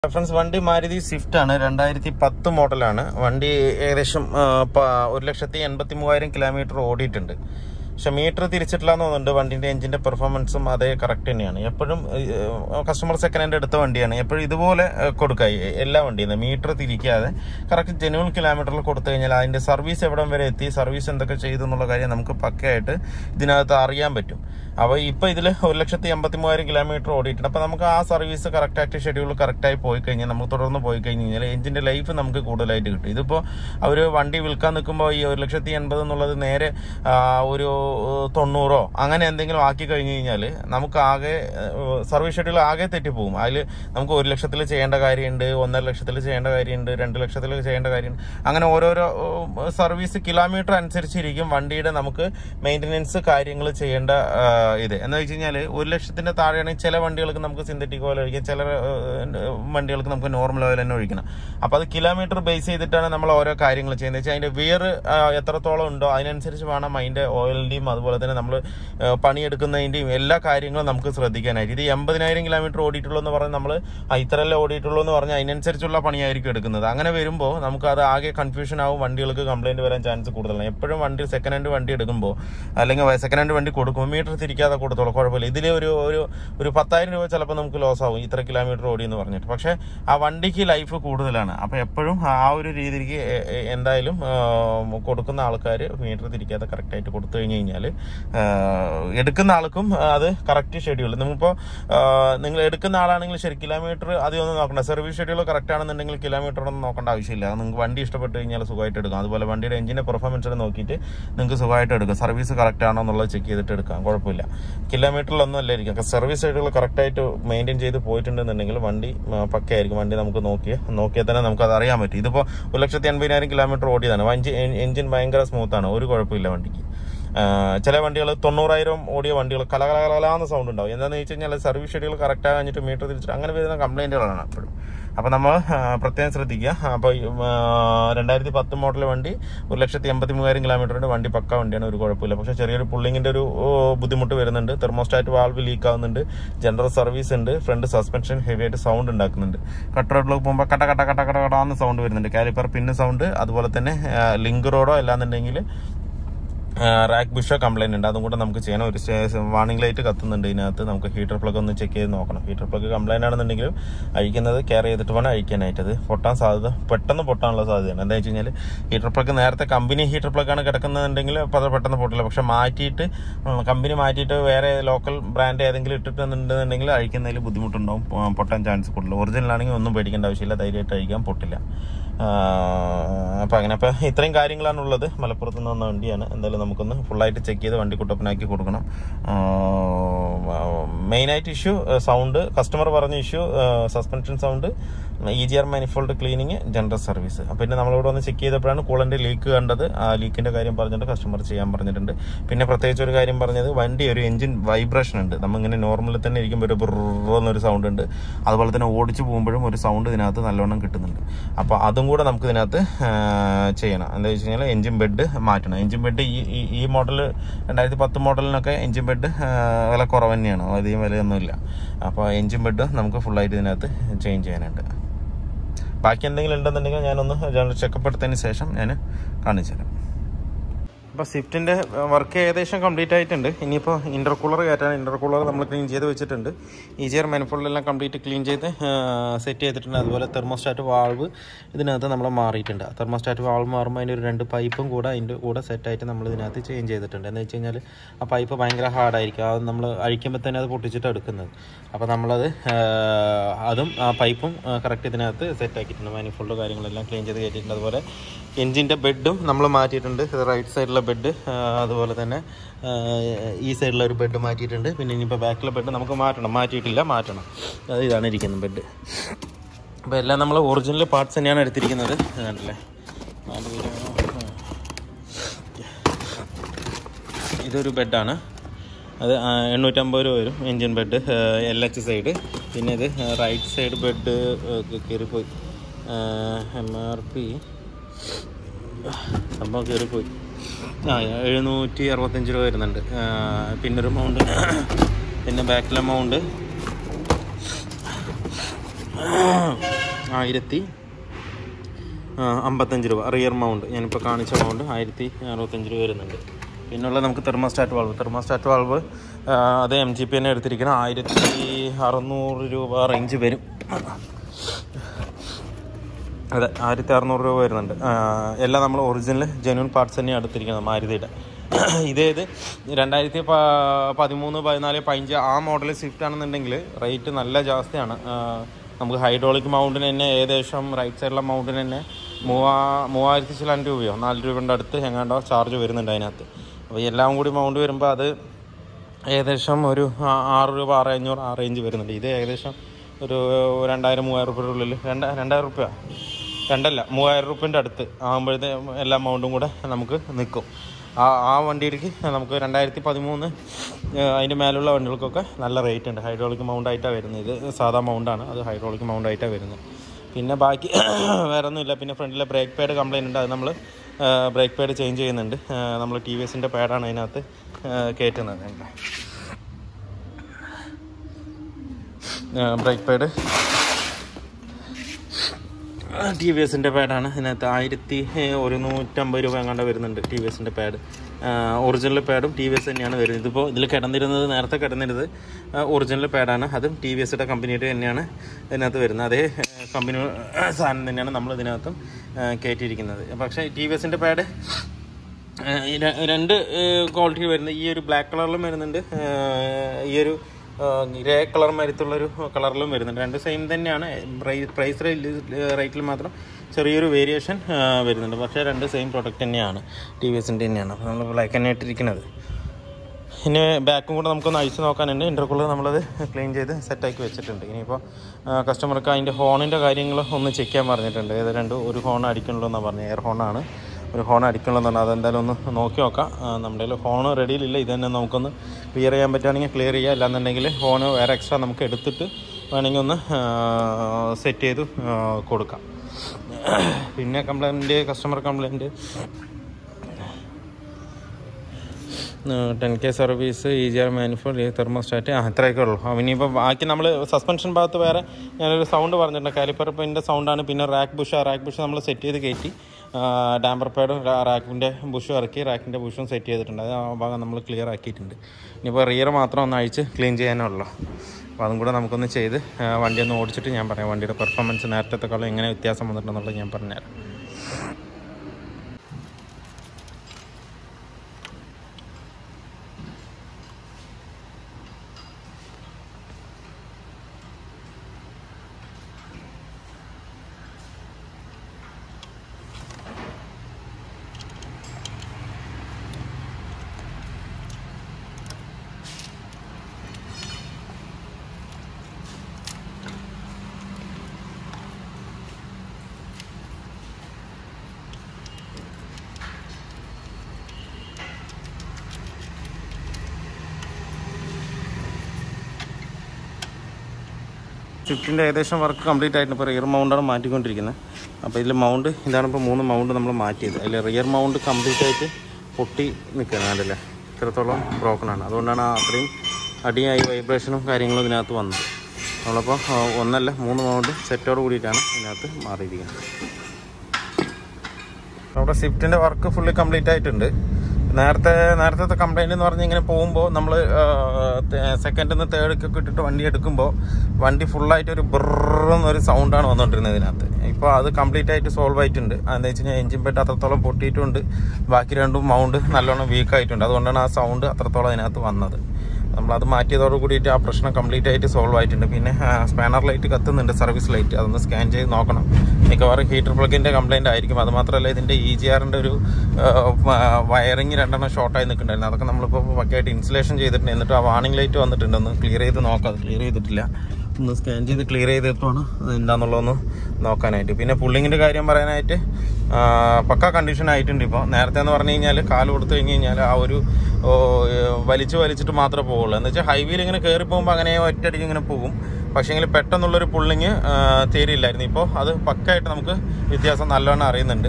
Friends വണ്ടി Maruti Swift ആണ് രണ്ടായിരത്തി പത്ത് മോഡലാണ് വണ്ടി ഏകദേശം ആ, പ- ഒരു ലക്ഷത്തി എൺപത്തി മൂവായിരം കിലോമീറ്റർ ഓടിയിട്ടുണ്ട് പക്ഷെ മീറ്റർ തിരിച്ചിട്ടില്ല എന്ന് തോന്നുന്നുണ്ട് വണ്ടിന്റെ എഞ്ചിന്റെ പെർഫോമൻസും അതേ കറക്റ്റ് തന്നെയാണ് എപ്പോഴും കസ്റ്റമർ സെക്കൻഡ് ഹാൻഡ് എടുത്ത വണ്ടിയാണ് എപ്പോഴും ഇതുപോലെ കൊടുക്കുക എല്ലാ വണ്ടിയും മീറ്റർ തിരിക്കാതെ കറക്റ്റ് ജെനുവൽ കിലോമീറ്ററിൽ കൊടുത്തു കഴിഞ്ഞാൽ അതിന്റെ സർവീസ് എവിടം വരെ എത്തി സർവീസ് എന്തൊക്കെ ചെയ്തു എന്നുള്ള കാര്യം നമുക്ക് പക്കയായിട്ട് ഇതിനകത്ത് അറിയാൻ പറ്റും അപ്പോൾ ഇപ്പൊ ഇതിൽ ഒരു ലക്ഷത്തി എൺപത്തി മൂവായിരം കിലോമീറ്റർ ഓടിയിട്ടുണ്ട് അപ്പൊ നമുക്ക് ആ സർവീസ് കറക്റ്റ് ആയിട്ട് ഷെഡ്യൂൾ കറക്റ്റായി പോയി കഴിഞ്ഞാൽ നമുക്ക് തുടർന്ന് പോയി കഴിഞ്ഞ് കഴിഞ്ഞാൽ എഞ്ചിന്റെ ലൈഫ് നമുക്ക് കൂടുതലായിട്ട് കിട്ടും ഇതിപ്പോ അവര് വണ്ടി വിൽക്കാൻ നിൽക്കുമ്പോൾ ഈ ഒരു ലക്ഷത്തി എൺപത് എന്നുള്ളത് നേരെ ആ, ഒരു തൊണ്ണൂറോ അങ്ങനെ എന്തെങ്കിലും ആക്കി കഴിഞ്ഞ് കഴിഞ്ഞാൽ നമുക്ക് ആകെ സർവീസ് ഷെഡ്യൂൾ ആകെ തെറ്റിപ്പോകും അതിൽ നമുക്ക് ഒരു ലക്ഷത്തിൽ ചെയ്യേണ്ട കാര്യമുണ്ട് ഒന്നര ലക്ഷത്തിൽ ചെയ്യേണ്ട കാര്യമുണ്ട് രണ്ട് ലക്ഷത്തിൽ ചെയ്യേണ്ട കാര്യമുണ്ട് അങ്ങനെ ഓരോരോ സർവീസ് കിലോമീറ്റർ അനുസരിച്ചിരിക്കും വണ്ടിയുടെ നമുക്ക് മെയിൻ്റനൻസ് കാര്യങ്ങൾ ചെയ്യേണ്ട ആ, ഇത് എന്ന് വെച്ച് കഴിഞ്ഞാൽ ഒരു ലക്ഷത്തിന്റെ താഴെയാണെങ്കിൽ ചില വണ്ടികൾക്ക് നമുക്ക് സിന്തറ്റിക് ഓയിൽ ഒഴിക്കാം ചില ആ, വണ്ടികൾക്ക് നമുക്ക് നോർമൽ ഓയിൽ തന്നെ ഒഴിക്കണം അപ്പൊ അത് കിലോമീറ്റർ ബേസ് ചെയ്തിട്ടാണ് നമ്മൾ ഓരോ കാര്യങ്ങൾ ചെയ്യുന്നത് വെച്ചാൽ അതിന്റെ വിയർ എത്രത്തോളം ഉണ്ടോ അതിനനുസരിച്ച് വേണം അതിന്റെ ഓയിലിന്റെയും അതുപോലെ തന്നെ നമ്മൾ പണിയെടുക്കുന്നതിന്റെയും എല്ലാ കാര്യങ്ങളും നമുക്ക് ശ്രദ്ധിക്കാനായിട്ട് ഇത് എൺപതിനായിരം കിലോമീറ്റർ ഓടിയിട്ടുള്ളൂ എന്ന് പറഞ്ഞാൽ നമ്മൾ ഇത്രയല്ലേ ഓടിയിട്ടുള്ളൂ എന്ന് പറഞ്ഞാൽ അതിനനുസരിച്ചുള്ള പണിയായിരിക്കും എടുക്കുന്നത് അങ്ങനെ വരുമ്പോൾ നമുക്ക് അത് ആകെ കൺഫ്യൂഷൻ ആവും വണ്ടികൾക്ക് കംപ്ലൈന്റ് വരാൻ ചാൻസ് കൂടുതലാണ് എപ്പോഴും വണ്ടി സെക്കൻഡ് ഹാൻഡ് വണ്ടി എടുക്കുമ്പോൾ അല്ലെങ്കിൽ സെക്കൻഡ് ഹാൻഡ് വണ്ടി കൊടുക്കുമ്പോൾ മീറ്റർ തിരിക്കാതെ കൊടുത്തോളൂ കുഴപ്പമില്ല ഇതിൽ ഒരു ഒരു ഒരു പത്തായിരം രൂപ ചിലപ്പോൾ നമുക്ക് ലോസ് ആവും ഇത്ര കിലോമീറ്റർ ഓടി എന്ന് പറഞ്ഞിട്ട് പക്ഷേ ആ വണ്ടിക്ക് ലൈഫ് കൂടുതലാണ് അപ്പോൾ എപ്പോഴും ആ ഒരു രീതിക്ക് എ- എ- എന്തായാലും ആ, കൊടുക്കുന്ന ആൾക്കാർ മീറ്റർ തിരിക്കാതെ കറക്റ്റായിട്ട് കൊടുത്തു കഴിഞ്ഞ് കഴിഞ്ഞാൽ എടുക്കുന്ന ആൾക്കും അത് കറക്റ്റ് ഷെഡ്യൂൾ നമ്മളിപ്പോൾ നിങ്ങൾ എടുക്കുന്ന ആളാണെങ്കിൽ ശരി കിലോമീറ്റർ അധികം ഒന്നും നോക്കണ്ട സർവീസ് ഷെഡ്യൂൾ കറക്റ്റ് ആണെന്നുണ്ടെങ്കിൽ കിലോമീറ്റർ ഒന്നും നോക്കേണ്ട ആവശ്യമില്ല നിങ്ങൾക്ക് വണ്ടി ഇഷ്ടപ്പെട്ട് കഴിഞ്ഞാൽ സുഖമായിട്ട് എടുക്കാം അതുപോലെ വണ്ടിയുടെ എഞ്ചിന്റെ പെർഫോമൻസ് നോക്കിയിട്ട് നിങ്ങൾക്ക് സുഖമായിട്ട് എടുക്കാം സർവീസ് കറക്റ്റ് ആണോ എന്നുള്ളത് ചെക്ക് ചെയ്തിട്ട് എടുക്കാം കുഴപ്പമില്ല കിലോമീറ്ററിലൊന്നും അല്ലായിരിക്കും സർവീസ് ഷെഡ്യൂൾ കറക്റ്റായിട്ട് മെയിൻറ്റെയിൻ ചെയ്ത് പോയിട്ടുണ്ടെന്നുണ്ടെങ്കിൽ വണ്ടി ആ, പക്കയായിരിക്കും വണ്ടി നമുക്ക് നോക്കിയ നോക്കിയാൽ തന്നെ നമുക്ക് അത് അറിയാൻ പറ്റും ഇതിപ്പോൾ ഒരു ലക്ഷത്തി എൺപതിനായിരം കിലോമീറ്റർ ഓടിയതാണ് വഞ്ചി എഞ്ചിൻ ഭയങ്കര സ്മൂത്താണ് ഒരു കുഴപ്പമില്ല വണ്ടിക്ക് ആ, ചില വണ്ടികൾ തൊണ്ണൂറായിരം ഓടിയ വണ്ടികൾ കലകലകലാന്ന് സൗണ്ട് ഉണ്ടാവും എന്താണെന്ന് വെച്ച് കഴിഞ്ഞാൽ സർവീസ് ഷെഡ്യൂൾ കറക്റ്റ് ആകാഞ്ഞിട്ട് മീറ്റർ തിരിച്ചിട്ട് അങ്ങനെ വരുന്ന കംപ്ലൈന്റുകളാണ് എപ്പോഴും അപ്പോൾ നമ്മൾ ആ, പ്രത്യേകം ശ്രദ്ധിക്കുക അപ്പോൾ രണ്ടായിരത്തി പത്ത് മോഡൽ വണ്ടി ഒരു ലക്ഷത്തി എൺപത്തി മൂവായിരം കിലോമീറ്ററിന്റെ വണ്ടി പക്ക വണ്ടിയാണ് ഒരു കുഴപ്പമില്ല പക്ഷേ ചെറിയൊരു പുള്ളിങ്ങിന്റെ ഒരു ഓ, ബുദ്ധിമുട്ട് വരുന്നുണ്ട് തെർമോസ്റ്റാറ്റ് വാൾവ് ലീക്ക് ആവുന്നുണ്ട് ജനറൽ സർവീസ് ഉണ്ട് ഫ്രണ്ട് സസ്പെൻഷൻ ഹെവി ആയിട്ട് സൗണ്ട് ഉണ്ടാക്കുന്നുണ്ട് കട്ട് റോഡിലേക്ക് പോകുമ്പോൾ കട്ട കട്ട കട്ട കട്ട കടാന്ന് സൗണ്ട് വരുന്നുണ്ട് കാലിപ്പർ പിന്ന് സൗണ്ട് അതുപോലെ തന്നെ ലിങ്ക് റോഡോ അല്ലാന്നുണ്ടെങ്കിൽ റാക്ക് ബുഷോ കംപ്ലൈന്റ് ഉണ്ട് അതും കൂടെ നമുക്ക് ചെയ്യണം ഒരു വാർണിംഗ് ലൈറ്റ് കത്തുന്നുണ്ട് ഇതിനകത്ത് നമുക്ക് ഹീറ്റർ പ്ലഗ് ഒന്ന് ചെക്ക് ചെയ്ത് നോക്കണം ഹീറ്റർ പ്ലഗ് കംപ്ലൈന്റ് ആണെന്നുണ്ടെങ്കിലും അഴിക്കുന്നത് കെയർ ചെയ്തിട്ട് വേണം അഴിക്കാനായിട്ട് അത് പൊട്ടാൻ സാധ്യത പെട്ടെന്ന് പൊട്ടാനുള്ള സാധ്യതയാണ് എന്താ വെച്ച് കഴിഞ്ഞാൽ ഹീറ്റർ പ്ലഗ് നേരത്തെ കമ്പനി ഹീറ്റർ പ്ലഗ് ആണ് കിടക്കുന്നതെങ്കിൽ അപ്പോൾ അത് പെട്ടെന്ന് പൊട്ടില്ല പക്ഷെ മാറ്റിയിട്ട് കമ്പനി മാറ്റിയിട്ട് വേറെ ലോക്കൽ ബ്രാൻഡ് ഏതെങ്കിലും ഇട്ടിട്ടുണ്ടെന്നുണ്ടെങ്കിൽ അഴിക്കുന്നതിൽ ബുദ്ധിമുട്ടുണ്ടാവും പൊ- പൊട്ടാൻ ചാൻസ് കൂടുതൽ ഒറിജിനൽ ആണെങ്കിൽ ഒന്നും പേടിക്കേണ്ട ആവശ്യമില്ല ധൈര്യമായിട്ട് അഴിക്കാൻ പൊട്ടില്ല അപ്പം അങ്ങനെ അപ്പം ഇത്രയും കാര്യങ്ങളാണ് ഉള്ളത് മലപ്പുറത്ത് നിന്ന് വന്ന വണ്ടിയാണ് എന്തായാലും നമുക്കൊന്ന് ഫുള്ളായിട്ട് ചെക്ക് ചെയ്ത് വണ്ടി കുട്ടപ്പനാക്കി കൊടുക്കണം മെയിനായിട്ട് ഇഷ്യൂ സൗണ്ട് കസ്റ്റമർ പറഞ്ഞ issue suspension sound E G R manifold cleaning general service അപ്പം പിന്നെ നമ്മളിവിടെ ഒന്ന് ചെക്ക് ചെയ്തപ്പോഴാണ് കൂളൻ്റെ ലീക്ക് കണ്ടത് ആ ലീക്കിൻ്റെ കാര്യം പറഞ്ഞിട്ട് കസ്റ്റമർ ചെയ്യാൻ പറഞ്ഞിട്ടുണ്ട് പിന്നെ പ്രത്യേകിച്ച് ഒരു കാര്യം പറഞ്ഞത് വണ്ടി ഒരു എഞ്ചിൻ വൈബ്രേഷൻ ഉണ്ട് നമ്മളിങ്ങനെ നോർമലിൽ തന്നെ ഇരിക്കുമ്പോൾ ഒരു ബ്രന്നൊരു സൗണ്ട് ഉണ്ട് അതുപോലെ തന്നെ ഓടിച്ചു പോകുമ്പോഴും ഒരു സൗണ്ട് ഇതിനകത്ത് നല്ലോണം കിട്ടുന്നുണ്ട് അപ്പോൾ അതും കൂടെ നമുക്ക് ഇതിനകത്ത് ആ, ചെയ്യണം എന്താ വെച്ച് കഴിഞ്ഞാൽ എഞ്ചിൻ ബെഡ് മാറ്റണം എഞ്ചിൻ ബെഡ് ഈ ഈ- ഈ മോഡൽ രണ്ടായിരത്തി പത്ത് മോഡലിനൊക്കെ എഞ്ചിൻ ബെഡ് വില കുറവ് തന്നെയാണ് അധികം വിലയൊന്നുമില്ല അപ്പോൾ എഞ്ചിൻ ബെഡ് നമുക്ക് ഫുള്ളായിട്ട് ഇതിനകത്ത് ചേഞ്ച് ചെയ്യാനുണ്ട് ബാക്കി എന്തെങ്കിലും ഉണ്ടെന്നുണ്ടെങ്കിൽ ഞാനൊന്ന് ജനറൽ ചെക്കപ്പ് എടുത്തതിന് ശേഷം ഞാൻ കാണിച്ചു തരാം അപ്പോൾ സ്വിഫ്റ്റിൻ്റെ വർക്ക് ഏകദേശം കംപ്ലീറ്റ് ആയിട്ടുണ്ട് ഇനിയിപ്പോൾ ഇൻ്റർകൂളർ കയറ്റാൻ ഇൻ്റർകൂളർ നമ്മൾ ക്ലീൻ ചെയ്ത് വെച്ചിട്ടുണ്ട് ഈ ചെയർ manifold കംപ്ലീറ്റ് ക്ലീൻ ചെയ്ത് സെറ്റ് ചെയ്തിട്ടുണ്ട് അതുപോലെ തെർമോസ്റ്റാറ്റ് വാൾവ് ഇതിനകത്ത് നമ്മൾ മാറിയിട്ടുണ്ട് തെർമോസ്റ്റാറ്റ് വാൾവ് മാറുമ്പോൾ അതിൻ്റെ ഒരു രണ്ട് പൈപ്പും കൂടെ അതിൻ്റെ കൂടെ സെറ്റായിട്ട് നമ്മൾ ഇതിനകത്ത് ചേഞ്ച് ചെയ്തിട്ടുണ്ട് എന്ന് വെച്ച് കഴിഞ്ഞാൽ ആ പൈപ്പ് ഭയങ്കര ഹാർഡായിരിക്കും അത് നമ്മൾ അഴിക്കുമ്പോൾ തന്നെ അത് പൊട്ടിച്ചിട്ട് എടുക്കുന്നത് അപ്പോൾ നമ്മളത് ആ, അതും ആ പൈപ്പും കറക്റ്റ് ഇതിനകത്ത് സെറ്റ് ആക്കിയിട്ടുണ്ട് മാനിഫോൾഡ് കാര്യങ്ങളെല്ലാം ക്ലീൻ ചെയ്ത് കയറ്റിയിട്ടുണ്ട് അതുപോലെ എഞ്ചിൻ്റെ ബെഡും നമ്മൾ മാറ്റിയിട്ടുണ്ട് റൈറ്റ് സൈഡിലെ ബെഡ് അതുപോലെ തന്നെ ആ, ഈ സൈഡിലെ ഒരു ബെഡ് മാറ്റിയിട്ടുണ്ട് പിന്നെ ഇനിയിപ്പോൾ ബാക്കിലെ ബെഡ് നമുക്ക് മാറ്റണം മാറ്റിയിട്ടില്ല മാറ്റണം അത് ഇതാണ് ഇരിക്കുന്നത് ബെഡ് അപ്പോൾ എല്ലാം നമ്മൾ ഒറിജിനൽ പാർട്സ് തന്നെയാണ് എടുത്തിരിക്കുന്നത് കണ്ടില്ലേ നാല് പേര് ഇതൊരു ബെഡാണ് അത് ആ, എണ്ണൂറ്റമ്പത് രൂപ വരും engine bed L H side പിന്നെ ഇത് റൈറ്റ് സൈഡ് ബെഡ് കയറിപ്പോയി എം ആർ പി സംഭവം കയറിപ്പോയി ആ എഴുന്നൂറ്റി അറുപത്തഞ്ച് രൂപ വരുന്നുണ്ട് ആ, പിന്നൊരു മൗണ്ട് പിന്നെ ബാക്കിലെ മൗണ്ട് ആയിരത്തി ആ, അമ്പത്തഞ്ച് രൂപ റിയർ മൗണ്ട് ഞാനിപ്പോൾ കാണിച്ച മൗണ്ട് ആയിരത്തി അറുപത്തഞ്ച് രൂപ വരുന്നുണ്ട് പിന്നുള്ള നമുക്ക് തെർമോസ്റ്റാറ്റ് വാൾവ് തെർമോസ്റ്റാറ്റ് വാൾവ് ആ, അത് എം ജി പി തന്നെ എടുത്തിരിക്കണം ആയിരത്തി അറുന്നൂറ് രൂപ റേഞ്ച് വരും അതെ ആയിരത്തി അറുന്നൂറ് രൂപ വരുന്നുണ്ട് ആ, എല്ലാം നമ്മൾ ഒറിജിനൽ ജെന്യൂൻ പാർട്സ് തന്നെയാണ് എടുത്തിരിക്കുന്നത് മാരുതിയുടെ ഇതേത് രണ്ടായിരത്തി പ- പതിമൂന്ന് പതിനാല് പതിനഞ്ച് ആ മോഡൽ സ്വിഫ്റ്റ് ആണെന്നുണ്ടെങ്കിൽ റേറ്റ് നല്ല ജാസ്തിയാണ് ആ, നമുക്ക് ഹൈഡ്രോളിക് മൗണ്ടിന് തന്നെ ഏകദേശം റൈറ്റ് സൈഡിലെ മൗണ്ടിന് തന്നെ മൂവാ മൂവായിരത്തി ചില്ലാൻ രൂപയോ നാല് രൂപയുടെ അടുത്ത് എങ്ങാണ്ടോ ചാർജ് വരുന്നുണ്ട് അതിനകത്ത് അപ്പോൾ എല്ലാം കൂടി മൗണ്ട് വരുമ്പോൾ അത് ഏകദേശം ഒരു ആ- ആറ് രൂപ ആറ് അഞ്ഞൂറ് ആ റേഞ്ച് വരുന്നുണ്ട് ഇത് ഏകദേശം ഒരു രണ്ടായിരം മൂവായിരം റുപ്യയുടെ ഉള്ളിൽ രണ്ട് രണ്ടായിരം റുപ്യ രണ്ടല്ല മൂവായിരം റുപ്യൻ്റെ അടുത്ത് ആകുമ്പോഴത്തെ എല്ലാ എമൗണ്ടും കൂടെ നമുക്ക് നിൽക്കും ആ ആ വണ്ടിയിലേക്ക് നമുക്ക് രണ്ടായിരത്തി പതിമൂന്ന് അതിൻ്റെ മേലുള്ള വണ്ടികൾക്കൊക്കെ നല്ല റേറ്റ് ഉണ്ട് ഹൈഡ്രോളിക് മൗണ്ട് ആയിട്ടാണ് വരുന്നത് ഇത് സാധാ മൗണ്ടാണ് അത് ഹൈഡ്രോളിക് മൗണ്ട് ആയിട്ടാണ് വരുന്നത് പിന്നെ ബാക്കി വേറെ ഒന്നുമില്ല പിന്നെ ഫ്രണ്ടിലെ ബ്രേക്ക് പാഡ് കംപ്ലൈൻറ്റ് ഉണ്ട് അത് നമ്മൾ ബ്രേക്ക് പാഡ് ചേഞ്ച് ചെയ്യുന്നുണ്ട് നമ്മൾ ടി വി എസിൻ്റെ പാഡാണ് അതിനകത്ത് കയറ്റുന്നത് ബ്രേക്ക് പാഡ് ടി വി എസിൻ്റെ പാഡാണ് ഇതിനകത്ത് ആയിരത്തി ഒരു നൂറ്റമ്പത് രൂപ എങ്ങാണ്ട് വരുന്നുണ്ട് ടി വി എസിൻ്റെ പാഡ് ഒറിജിനൽ പാഡും ടി വി എസ് തന്നെയാണ് വരുന്നത് ഇതിപ്പോൾ ഇതിൽ കിടന്നിരുന്നത് നേരത്തെ കിടന്നിരുന്നത് ഒറിജിനൽ പാഡാണ് അതും ടി വി എസിൻ്റെ കമ്പനിയുടെ തന്നെയാണ് ഇതിനകത്ത് വരുന്നത് അതേ കമ്പനി സാധനം തന്നെയാണ് നമ്മൾ ഇതിനകത്തും ആ, കയറ്റിയിരിക്കുന്നത് പക്ഷേ ടി വി എസിൻ്റെ പാഡ് ഈ ര- രണ്ട് ക്വാളിറ്റി വരുന്നത് ഈ ഒരു ബ്ലാക്ക് കളറിലും വരുന്നുണ്ട് ആ, ഈ ഒരു ഗ്രേ കളർ മരത്തുള്ളൊരു കളറിലും വരുന്നുണ്ട് രണ്ട് സെയിം തന്നെയാണ് പ്രൈസ് റേറ്റിൽ മാത്രം ചെറിയൊരു വേരിയേഷൻ വരുന്നുണ്ട് പക്ഷേ രണ്ട് സെയിം പ്രോഡക്റ്റ് തന്നെയാണ് ടി വി എസിൻ്റെ തന്നെയാണ് അപ്പോൾ നമ്മൾ ബ്ലാക്ക് തന്നെ ഇട്ടിരിക്കുന്നത് ഇനി ബാക്കും കൂടെ നമുക്കൊന്ന് അഴിച്ച് നോക്കാനുണ്ട് ഇൻ്റർകൂളർ നമ്മളത് ക്ലീൻ ചെയ്ത് സെറ്റാക്കി വെച്ചിട്ടുണ്ട് ഇനിയിപ്പോൾ കസ്റ്റമർക്ക് അതിൻ്റെ ഹോണിൻ്റെ കാര്യങ്ങൾ ഒന്ന് ചെക്ക് ചെയ്യാൻ പറഞ്ഞിട്ടുണ്ട് ഏത് രണ്ട് ഒരു ഹോൺ അടിക്കണല്ലോ എന്നാണ് പറഞ്ഞത് എയർ ഹോണാണ് ഒരു ഹോൺ അടിക്കണല്ലോ എന്നാണ് അതെന്തായാലും ഒന്ന് നോക്കി നോക്കാം ആ, നമ്മുടെ കയ്യിൽ ഹോൺ റെഡിയിലില്ല ഇത് തന്നെ നമുക്കൊന്ന് ക്ലിയർ ചെയ്യാൻ പറ്റുകയാണെങ്കിൽ ക്ലിയർ ചെയ്യുക അല്ലാന്നുണ്ടെങ്കിൽ ഹോൺ വേറെ എക്സ്ട്രാ നമുക്ക് എടുത്തിട്ട് വേണമെങ്കിൽ ഒന്ന് സെറ്റ് ചെയ്ത് ആ, കൊടുക്കാം പിന്നെ complaint customer complaint ten K service E G R manifold thermostat ആ അത്രയൊക്കെ ഉള്ളൂ ഇനിയിപ്പോൾ ബാക്കി നമ്മൾ സസ്പെൻഷൻ ഭാഗത്ത് വേറെ ഞാനൊരു സൗണ്ട് പറഞ്ഞിട്ടുണ്ട് കാലിപ്പറപ്പിൻ്റെ സൗണ്ടാണ് പിന്നെ റാക്ക് ബുഷ് ആ റാക്ക് ബുഷ് നമ്മൾ സെറ്റ് ചെയ്ത് കയറ്റി ഡാമ്പർ പാഡും റാക്കിൻ്റെ ബുഷും ഇറക്കി റാക്കിൻ്റെ ബുഷും സെറ്റ് ചെയ്തിട്ടുണ്ട് അത് ആ ഭാഗം നമ്മൾ ക്ലിയർ ആക്കിയിട്ടുണ്ട് ഇനിയിപ്പോൾ റിയർ മാത്രം ഒന്ന് അഴിച്ച് ക്ലീൻ ചെയ്യാനുള്ളൂ അപ്പോൾ അതും കൂടെ നമുക്കൊന്ന് ചെയ്ത് ആ, വണ്ടി ഒന്ന് ഓടിച്ചിട്ട് ഞാൻ പറയാം വണ്ടിയുടെ പെർഫോമൻസ് നേരത്തെക്കാളും എങ്ങനെ വ്യത്യാസം വന്നിട്ടുണ്ടെന്നുള്ളത് ഞാൻ പറഞ്ഞുതരാം സ്വിഫ്റ്റിൻ്റെ ഏകദേശം വർക്ക് കംപ്ലീറ്റ് ആയിട്ടുണ്ട് ഇപ്പോൾ റിയർ മൗണ്ടാണ് മാറ്റിക്കൊണ്ടിരിക്കുന്നത് അപ്പോൾ ഇതിൽ മൗണ്ട് ഇതാണ് ഇപ്പോൾ മൂന്ന് മൗണ്ട് നമ്മൾ മാറ്റിയത് അതിൽ റിയർ മൗണ്ട് കംപ്ലീറ്റ് ആയിട്ട് പൊട്ടി നിൽക്കുകയാണ് കണ്ടില്ലേ ഇത്രത്തോളം ബ്രോക്കൺ ആണ് അതുകൊണ്ടാണ് ആ അത്രയും അടിയായി വൈബ്രേഷനും കാര്യങ്ങളും ഇതിനകത്ത് വന്നത് നമ്മളപ്പോൾ ആ, ഒന്നല്ല മൂന്ന് മൗണ്ട് സെറ്റോട് കൂടിയിട്ടാണ് ഇതിനകത്ത് മാറിയിരിക്കുന്നത് നമ്മുടെ സ്വിഫ്റ്റിൻ്റെ വർക്ക് ഫുള്ളി കംപ്ലീറ്റ് ആയിട്ടുണ്ട് നേരത്തെ നേരത്തെ കംപ്ലൈൻറ്റ് എന്ന് പറഞ്ഞാൽ ഇങ്ങനെ പോകുമ്പോൾ നമ്മൾ സെക്കൻഡിൽ നിന്ന് തേർഡൊക്കെ ഇട്ടിട്ട് വണ്ടി എടുക്കുമ്പോൾ വണ്ടി ഫുള്ളായിട്ട് ഒരു ബ്രന്നൊരു സൗണ്ടാണ് വന്നുകൊണ്ടിരുന്നത് ഇതിനകത്ത് ഇപ്പോൾ അത് കംപ്ലീറ്റ് ആയിട്ട് സോൾവ് ആയിട്ടുണ്ട് അതെന്ന് വെച്ച് കഴിഞ്ഞാൽ എഞ്ചിൻ ബെഡ് അത്രത്തോളം പൊട്ടിയിട്ടുണ്ട് ബാക്കി രണ്ടും മൗണ്ട് നല്ലോണം വീക്ക് ആയിട്ടുണ്ട് അതുകൊണ്ടാണ് ആ സൗണ്ട് അത്രത്തോളം അതിനകത്ത് വന്നത് നമ്മളത് മാറ്റിയതോട് കൂടിയിട്ട് ആ പ്രശ്നം കംപ്ലീറ്റ് ആയിട്ട് സോൾവ് ആയിട്ടുണ്ട് പിന്നെ സ്പാനർ ലൈറ്റ് കത്തുന്നുണ്ട് സർവീസ് ലൈറ്റ് അതൊന്ന് സ്കാൻ ചെയ്ത് നോക്കണം മിക്കവാറും ഹീറ്റർ പ്ലഗിൻ്റെ കംപ്ലൈൻറ്റ് ആയിരിക്കും അത് മാത്രമല്ല ഇതിൻ്റെ ഇ ജി ആറിൻ്റെ ഒരു വയറിങ് രണ്ടെണ്ണം ഷോർട്ടായി നിൽക്കുന്നുണ്ടായിരുന്നു അതൊക്കെ നമ്മളിപ്പോൾ പക്കയായിട്ട് ഇൻസുലേഷൻ ചെയ്തിട്ടുണ്ട് എന്നിട്ട് ആ വാർണിംഗ് ലൈറ്റ് വന്നിട്ടുണ്ട് ഒന്ന് ക്ലിയർ ചെയ്ത് നോക്കാം അത് ക്ലിയർ ചെയ്തിട്ടില്ല ഒന്ന് സ്കാൻ ചെയ്ത് ക്ലിയർ ചെയ്തിട്ടാണ് എന്താണെന്നുള്ളതൊന്ന് നോക്കാനായിട്ട് പിന്നെ പുള്ളിങ്ങിൻ്റെ കാര്യം പറയാനായിട്ട് ആ, പക്ക കണ്ടീഷൻ ആയിട്ടുണ്ട് ഇപ്പോൾ നേരത്തെ എന്ന് പറഞ്ഞു കഴിഞ്ഞാൽ കാല് കൊടുത്തു കഴിഞ്ഞ് കഴിഞ്ഞാൽ ആ ഒരു ഓ, ഏ, വലിച്ചു വലിച്ചിട്ട് മാത്രമേ പോവുള്ളൂ എന്ന് വെച്ചാൽ ഹൈവേയിൽ ഇങ്ങനെ കയറി പോകുമ്പോൾ അങ്ങനെ ഒറ്റയടിക്ക് ഇങ്ങനെ പോകും പക്ഷേങ്കിൽ പെട്ടെന്നുള്ളൊരു പുള്ളിങ് തീരെയില്ലായിരുന്നു ഇപ്പോൾ അത് പക്കായിട്ട് നമുക്ക് വ്യത്യാസം നല്ലോണം അറിയുന്നുണ്ട്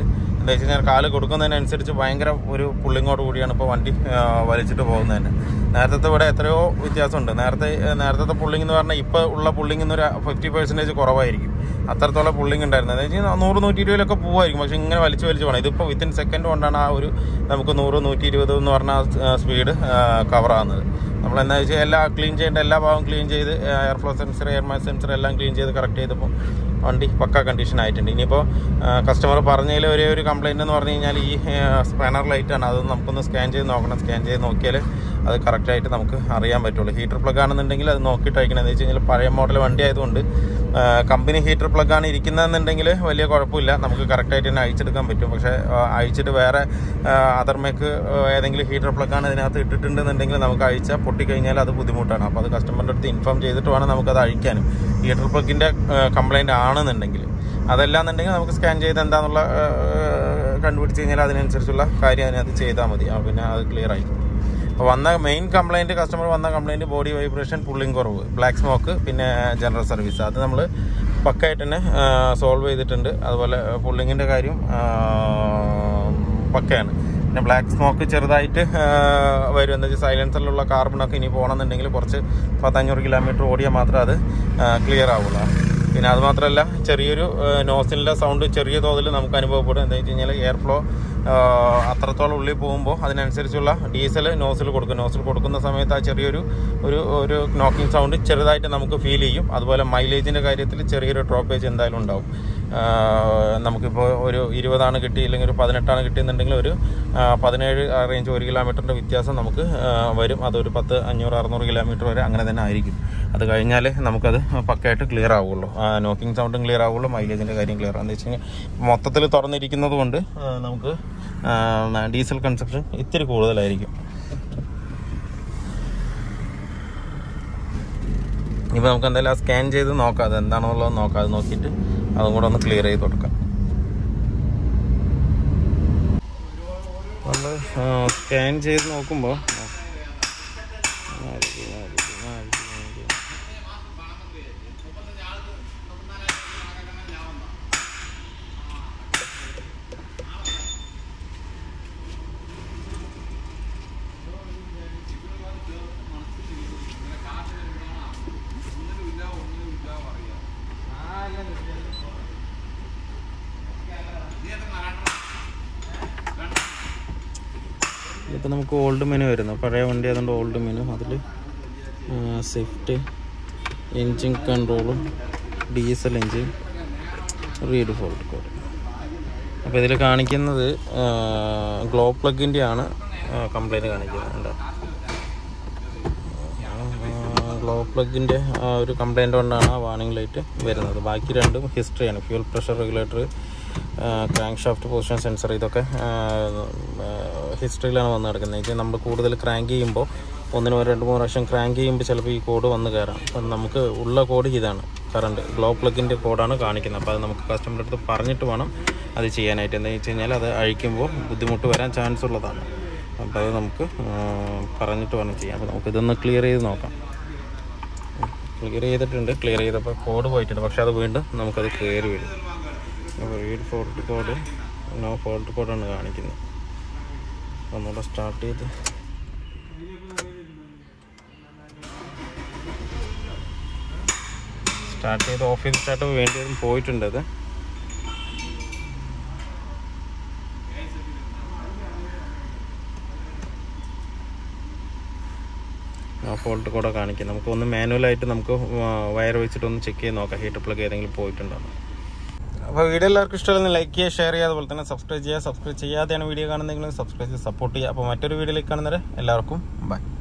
എന്താ വെച്ച് കഴിഞ്ഞാൽ കാല് കൊടുക്കുന്നതിനനുസരിച്ച് ഭയങ്കര ഒരു പുള്ളിങ്ങോട് കൂടിയാണ് ഇപ്പോൾ വണ്ടി ആ, വലിച്ചിട്ട് പോകുന്നത് തന്നെ നേരത്തെ ഇവിടെ എത്രയോ വ്യത്യാസമുണ്ട് നേരത്തെ നേരത്തെ പുള്ളിങ് എന്ന് പറഞ്ഞാൽ ഇപ്പോൾ ഉള്ള പുള്ളിങ് ഒരു ഫിഫ്റ്റി പെർസെൻറ്റേജ് കുറവായിരിക്കും അത്രത്തോളം പുള്ളിങ് ഉണ്ടായിരുന്നത് എന്ന് വെച്ച് കഴിഞ്ഞാൽ നൂറ് നൂറ്റി ഇരുപതിലൊക്കെ പോകുമായിരിക്കും പക്ഷേ ഇങ്ങനെ വലിച്ച് വലിച്ച് പോകണം ഇതിപ്പോൾ വിത്തിൻ സെക്കൻഡ് കൊണ്ടാണ് ആ ഒരു നമുക്ക് നൂറ് നൂറ്റി ഇരുപത് എന്ന് പറഞ്ഞ സ്പീഡ് കവർ ആകുന്നത് നമ്മൾ എന്താ വെച്ചാൽ എല്ലാ ക്ലീൻ ചെയ്യേണ്ട എല്ലാ ഭാഗവും ക്ലീൻ ചെയ്ത് air flow sensor air mass sensor എല്ലാം ക്ലീൻ ചെയ്ത് കറക്റ്റ് ചെയ്തപ്പോൾ വണ്ടി പക്ക കണ്ടീഷൻ ആയിട്ടുണ്ട് ഇനിയിപ്പോൾ കസ്റ്റമർ പറഞ്ഞതിൽ ഒരേ ഒരു കംപ്ലൈൻറ്റ് എന്ന് പറഞ്ഞു കഴിഞ്ഞാൽ ഈ സ്പാനർ ലൈറ്റാണ് അത് നമുക്കൊന്ന് സ്കാൻ ചെയ്ത് നോക്കണം സ്കാൻ ചെയ്ത് നോക്കിയാൽ അത് കറക്റ്റായിട്ട് നമുക്ക് അറിയാൻ പറ്റുള്ളൂ ഹീറ്റർ പ്ലഗ് ആണെന്നുണ്ടെങ്കിൽ അത് നോക്കിയിട്ട് അയക്കണം എന്ന് വെച്ച് കഴിഞ്ഞാൽ പഴയ മോഡൽ വണ്ടി ആയതുകൊണ്ട് കമ്പനി ഹീറ്റർ പ്ലഗ് ആണ് ഇരിക്കുന്നതെന്നുണ്ടെങ്കിൽ വലിയ കുഴപ്പമില്ല നമുക്ക് കറക്റ്റായിട്ട് തന്നെ അയച്ചെടുക്കാൻ പറ്റും പക്ഷേ ആ, അയച്ചിട്ട് വേറെ അതർ മേക്ക് ഏതെങ്കിലും ഹീറ്റർ പ്ലഗ് ആണ് ഇതിനകത്ത് ഇട്ടിട്ടുണ്ടെന്നുണ്ടെങ്കിൽ നമുക്ക് അയച്ചാൽ പൊട്ടിക്കഴിഞ്ഞാൽ അത് ബുദ്ധിമുട്ടാണ് അപ്പോൾ അത് കസ്റ്റമറിൻ്റെ അടുത്ത് ഇൻഫോം ചെയ്തിട്ട് വേണം നമുക്കത് അഴിക്കാനും ഹീറ്റർ പ്ലഗിൻ്റെ കംപ്ലൈൻറ്റ് ആണെന്നുണ്ടെങ്കിൽ അതല്ലാന്നുണ്ടെങ്കിൽ നമുക്ക് സ്കാൻ ചെയ്ത് എന്താണെന്നുള്ള ആ, കണ്ടുപിടിച്ച് കഴിഞ്ഞാൽ അതിനനുസരിച്ചുള്ള കാര്യം അതിനകത്ത് ചെയ്താൽ മതി ആ, പിന്നെ അത് ക്ലിയർ ആയി അപ്പോൾ വന്ന മെയിൻ കംപ്ലൈൻറ്റ് കസ്റ്റമർ വന്ന കംപ്ലൈൻറ്റ് ബോഡി വൈബ്രേഷൻ പുള്ളിങ് കുറവ് ബ്ലാക്ക് സ്മോക്ക് പിന്നെ ജനറൽ സർവീസ് അത് നമ്മൾ പക്കായിട്ട് തന്നെ സോൾവ് ചെയ്തിട്ടുണ്ട് അതുപോലെ പുള്ളിങ്ങിൻ്റെ കാര്യം ആ, പക്കയാണ് പിന്നെ ബ്ലാക്ക് സ്മോക്ക് ചെറുതായിട്ട് ആ, വരും എന്താ വെച്ചാൽ സൈലൻസറിലുള്ള കാർബണൊക്കെ ഇനി പോകണമെന്നുണ്ടെങ്കിൽ കുറച്ച് പത്തഞ്ഞൂറ് കിലോമീറ്റർ ഓടിയാൽ മാത്രമേ അത് ക്ലിയർ ആവുള്ളൂ പിന്നെ അത് മാത്രമല്ല ചെറിയൊരു നോസിലിൻ്റെ സൗണ്ട് ചെറിയ തോതിൽ നമുക്ക് അനുഭവപ്പെടും എന്താ വെച്ച് കഴിഞ്ഞാൽ എയർ ഫ്ലോ അത്രത്തോളം ഉള്ളിൽ പോകുമ്പോൾ അതിനനുസരിച്ചുള്ള ഡീസൽ നോസിൽ കൊടുക്കും നോസിൽ കൊടുക്കുന്ന സമയത്ത് ആ ചെറിയൊരു ഒരു ഒരു നോക്കിംഗ് സൗണ്ട് ചെറുതായിട്ട് നമുക്ക് ഫീൽ ചെയ്യും അതുപോലെ മൈലേജിൻ്റെ കാര്യത്തിൽ ചെറിയൊരു ഡ്രോപ്പേജ് എന്തായാലും ഉണ്ടാവും ആ, നമുക്കിപ്പോൾ ഒരു ഇരുപതാണ് കിട്ടി ഇല്ലെങ്കിൽ ഒരു പതിനെട്ടാണ് കിട്ടിയെന്നുണ്ടെങ്കിൽ ഒരു ആ, പതിനേഴ് ആ റേഞ്ച് ഒരു കിലോമീറ്ററിൻ്റെ വ്യത്യാസം നമുക്ക് ആ, വരും അതൊരു പത്ത് അഞ്ഞൂറ് അറുന്നൂറ് കിലോമീറ്റർ വരെ അങ്ങനെ തന്നെ ആയിരിക്കും അത് കഴിഞ്ഞാൽ നമുക്കത് പക്കയായിട്ട് ക്ലിയർ ആവുള്ളൂ നോക്കിംഗ് സൗണ്ടും ക്ലിയർ ആവുള്ളൂ മൈലേജിൻ്റെ കാര്യം ക്ലിയർ ആണെന്ന് വെച്ച് കഴിഞ്ഞാൽ മൊത്തത്തിൽ തുറന്നിരിക്കുന്നത് കൊണ്ട് ആ, നമുക്ക് ആ, ഡീസൽ കൺസപ്ഷൻ ഇത്തിരി കൂടുതലായിരിക്കും ഇപ്പോൾ നമുക്ക് എന്തായാലും ആ സ്കാൻ ചെയ്ത് നോക്കാം അത് എന്താണെന്നുള്ളത് നോക്കാം അത് നോക്കിയിട്ട് അതും കൂടെ ഒന്ന് ക്ലിയർ ചെയ്ത് കൊടുക്കാം നമ്മൾ സ്കാൻ ചെയ്ത് നോക്കുമ്പോൾ ഇപ്പോൾ നമുക്ക് ഓൾഡ് മെനു വരുന്നു പഴയ വണ്ടി അതുകൊണ്ട് ഓൾഡ് മെനു അതിൽ സ്വിഫ്റ്റ് എൻജിൻ കൺട്രോളും diesel engine read fault code അപ്പോൾ ഇതിൽ കാണിക്കുന്നത് ഗ്ലോ പ്ലഗിൻ്റെ ആണ് കംപ്ലൈൻറ്റ് കാണിക്കുന്നത് കണ്ടോ? ഗ്ലോ പ്ലഗിൻ്റെ ഒരു കംപ്ലൈൻറ്റ് കൊണ്ടാണ് ആ വാർണിംഗ് ലൈറ്റ് വരുന്നത് ബാക്കി രണ്ടും ഹിസ്റ്ററിയാണ് fuel pressure regulator crankshaft position sensor ഇതൊക്കെ ഹിസ്റ്ററിയിലാണ് വന്ന് കിടക്കുന്നത് വെച്ചാൽ നമ്മൾ കൂടുതൽ ക്രാങ്ക് ചെയ്യുമ്പോൾ ഒന്നിന് ഒരു രണ്ട് മൂന്ന് പ്രാവശ്യം ക്രാങ്ക് ചെയ്യുമ്പോൾ ചിലപ്പോൾ ഈ കോഡ് വന്ന് കയറാം അപ്പം നമുക്ക് ഉള്ള കോഡ് ഇതാണ് കറണ്ട് ഗ്ലോ പ്ലഗിൻ്റെ കോഡാണ് കാണിക്കുന്നത് അപ്പോൾ അത് നമുക്ക് കസ്റ്റമറുടെ അടുത്ത് പറഞ്ഞിട്ട് വേണം അത് ചെയ്യാനായിട്ട് എന്താണെന്ന് വെച്ച് കഴിഞ്ഞാൽ അത് അഴിക്കുമ്പോൾ ബുദ്ധിമുട്ട് വരാൻ ചാൻസ് ഉള്ളതാണ് അപ്പോൾ അത് നമുക്ക് ആ, പറഞ്ഞിട്ട് വേണം ചെയ്യാം അപ്പോൾ നമുക്ക് ഇതൊന്ന് ക്ലിയർ ചെയ്ത് നോക്കാം ക്ലിയർ ചെയ്തിട്ടുണ്ട് ക്ലിയർ ചെയ്തപ്പോൾ കോഡ് പോയിട്ടുണ്ട് പക്ഷേ അത് വീണ്ടും നമുക്കത് കയറി വരും അപ്പോൾ read fault code no fault കോഡാണ് കാണിക്കുന്നത് ഒന്നുകൂടെ സ്റ്റാർട്ട് ചെയ്ത് സ്റ്റാർട്ട് ചെയ്ത് ഓഫ് ചെയ്ത് സ്റ്റാർട്ട് വേണ്ടി വരും പോയിട്ടുണ്ട് അത് ആ ഫോൾട്ട് കൂടെ കാണിക്കും നമുക്ക് ഒന്ന് മാനുവലായിട്ട് നമുക്ക് വയർ വെച്ചിട്ട് ഒന്ന് ചെക്ക് ചെയ്ത് നോക്കാം ഹീറ്റർ പ്ലഗ് ഏതെങ്കിലും പോയിട്ടുണ്ടോ അപ്പോൾ വീഡിയോ എല്ലാവർക്കും ഇഷ്ടമല്ലെന്ന് ലൈക്ക് ചെയ്യുക ഷെയർ ചെയ്യുക അതുപോലെ തന്നെ സബ്സ്ക്രൈബ് ചെയ്യുക സബ്സ്ക്രൈബ് ചെയ്യാതെയാണ് വീഡിയോ കാണുന്നതെങ്കിൽ സബ്സ്ക്രൈബ് ചെയ്ത് സപ്പോർട്ട് ചെയ്യുക അപ്പോൾ മറ്റൊരു വീഡിയോയിലേക്ക് കാണുന്നവരെ എല്ലാവർക്കും ബൈ